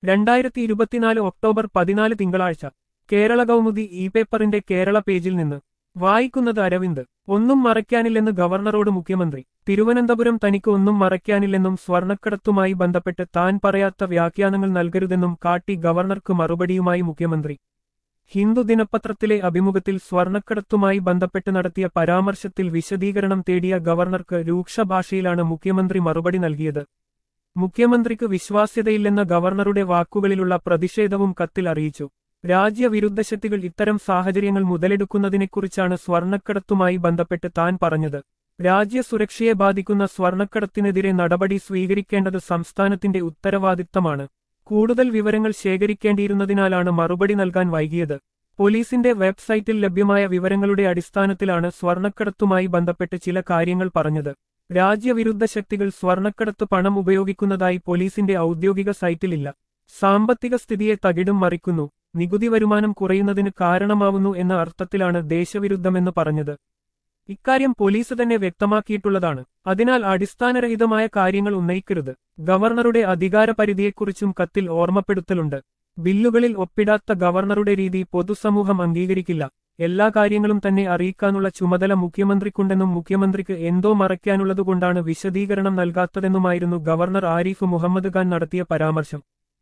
രണ്ടായിരത്തി ഇരുപത്തിനാല് ഒക്ടോബർ പതിനാല് തിങ്കളാഴ്ച കേരള കൗമുദി ഇ പേപ്പറിന്റെ കേരള പേജിൽ നിന്ന് വായിക്കുന്നത് അരവിന്ദ് ഒന്നും മറയ്ക്കാനില്ലെന്ന് ഗവർണറോട് മുഖ്യമന്ത്രി തിരുവനന്തപുരം തനിക്ക് ഒന്നും മറയ്ക്കാനില്ലെന്നും സ്വർണ്ണക്കടത്തുമായി ബന്ധപ്പെട്ട് താൻ പറയാത്ത വ്യാഖ്യാനങ്ങൾ നൽകരുതെന്നും കാട്ടി ഗവർണർക്ക് മറുപടിയുമായി മുഖ്യമന്ത്രി ഹിന്ദു ദിനപത്രത്തിലെ അഭിമുഖത്തിൽ സ്വർണ്ണക്കടത്തുമായി ബന്ധപ്പെട്ട് നടത്തിയ പരാമർശത്തിൽ വിശദീകരണം തേടിയ ഗവർണർക്ക് രൂക്ഷ ഭാഷയിലാണ് മുഖ്യമന്ത്രി മറുപടി നൽകിയത് മുഖ്യമന്ത്രിക്ക് വിശ്വാസ്യതയില്ലെന്ന ഗവർണറുടെ വാക്കുകളിലുള്ള പ്രതിഷേധവും കത്തിൽ അറിയിച്ചു രാജ്യവിരുദ്ധ ശക്തികൾ ഇത്തരം സാഹചര്യങ്ങൾ മുതലെടുക്കുന്നതിനെക്കുറിച്ചാണ് സ്വർണ്ണക്കടത്തുമായി ബന്ധപ്പെട്ട് താൻ പറഞ്ഞത് രാജ്യസുരക്ഷയെ ബാധിക്കുന്ന സ്വർണ്ണക്കടത്തിനെതിരെ നടപടി സ്വീകരിക്കേണ്ടത് സംസ്ഥാനത്തിന്റെ ഉത്തരവാദിത്തമാണ് കൂടുതൽ വിവരങ്ങൾ ശേഖരിക്കേണ്ടിയിരുന്നതിനാലാണ് മറുപടി നൽകാൻ വൈകിയത് പോലീസിന്റെ വെബ്സൈറ്റിൽ ലഭ്യമായ വിവരങ്ങളുടെ അടിസ്ഥാനത്തിലാണ് സ്വർണ്ണക്കടത്തുമായി ബന്ധപ്പെട്ട് ചില കാര്യങ്ങൾ പറഞ്ഞത് രാജ്യവിരുദ്ധ ശക്തികൾ സ്വർണ്ണക്കടത്ത് പണം ഉപയോഗിക്കുന്നതായി പോലീസിന്റെ ഔദ്യോഗിക സൈറ്റിലില്ല സാമ്പത്തിക സ്ഥിതിയെ തകിടും മറിക്കുന്നു നികുതി വരുമാനം കുറയുന്നതിന് കാരണമാവുന്നു എന്ന അർത്ഥത്തിലാണ് ദേശവിരുദ്ധമെന്ന് പറഞ്ഞത് ഇക്കാര്യം പോലീസ് തന്നെ വ്യക്തമാക്കിയിട്ടുള്ളതാണ് അതിനാൽ അടിസ്ഥാനരഹിതമായ കാര്യങ്ങൾ ഉന്നയിക്കരുത് ഗവർണറുടെ അധികാരപരിധിയെക്കുറിച്ചും കത്തിൽ ഓർമ്മപ്പെടുത്തലുണ്ട് ബില്ലുകളിൽ ഒപ്പിടാത്ത ഗവർണറുടെ രീതി പൊതുസമൂഹം അംഗീകരിക്കില്ല എല്ലാ കാര്യങ്ങളും തന്നെ അറിയിക്കാനുള്ള ചുമതല മുഖ്യമന്ത്രിക്കുണ്ടെന്നും മുഖ്യമന്ത്രിക്ക് എന്തോ മറയ്ക്കാനുള്ളതുകൊണ്ടാണ് വിശദീകരണം നൽകാത്തതെന്നുമായിരുന്നു ഗവർണർ ആരിഫ് മുഹമ്മദ് ഖാൻ നടത്തിയ പരാമർശം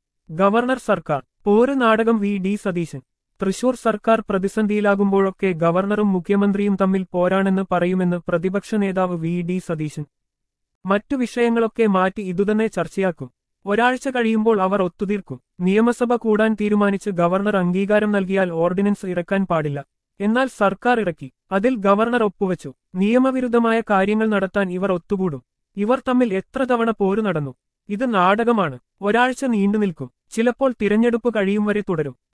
ഗവർണർ സർക്കാർ പോര് നാടകം വി ഡി സതീശൻ തൃശൂർ സർക്കാർ പ്രതിസന്ധിയിലാകുമ്പോഴൊക്കെ ഗവർണറും മുഖ്യമന്ത്രിയും തമ്മിൽ പോരാണെന്ന് പറയുമെന്ന് പ്രതിപക്ഷ നേതാവ് വി ഡി സതീശൻ മറ്റു വിഷയങ്ങളൊക്കെ മാറ്റി ഇതുതന്നെ ചർച്ചയാക്കും ഒരാഴ്ച കഴിയുമ്പോൾ അവർ ഒത്തുതീർക്കും നിയമസഭ കൂടാൻ തീരുമാനിച്ച് ഗവർണർ അംഗീകാരം നൽകിയാൽ ഓർഡിനൻസ് ഇറക്കാൻ പാടില്ല എന്നാൽ സർക്കാർ ഇറക്കി അതിൽ ഗവർണർ ഒപ്പുവച്ചു നിയമവിരുദ്ധമായ കാര്യങ്ങൾ നടത്താൻ ഇവർ ഒത്തുകൂടും ഇവർ തമ്മിൽ എത്ര തവണ പോരു നടന്നു ഇത് നാടകമാണ് ഒരാഴ്ച നീണ്ടുനിൽക്കും ചിലപ്പോൾ തിരഞ്ഞെടുപ്പ് കഴിയും വരെ തുടരും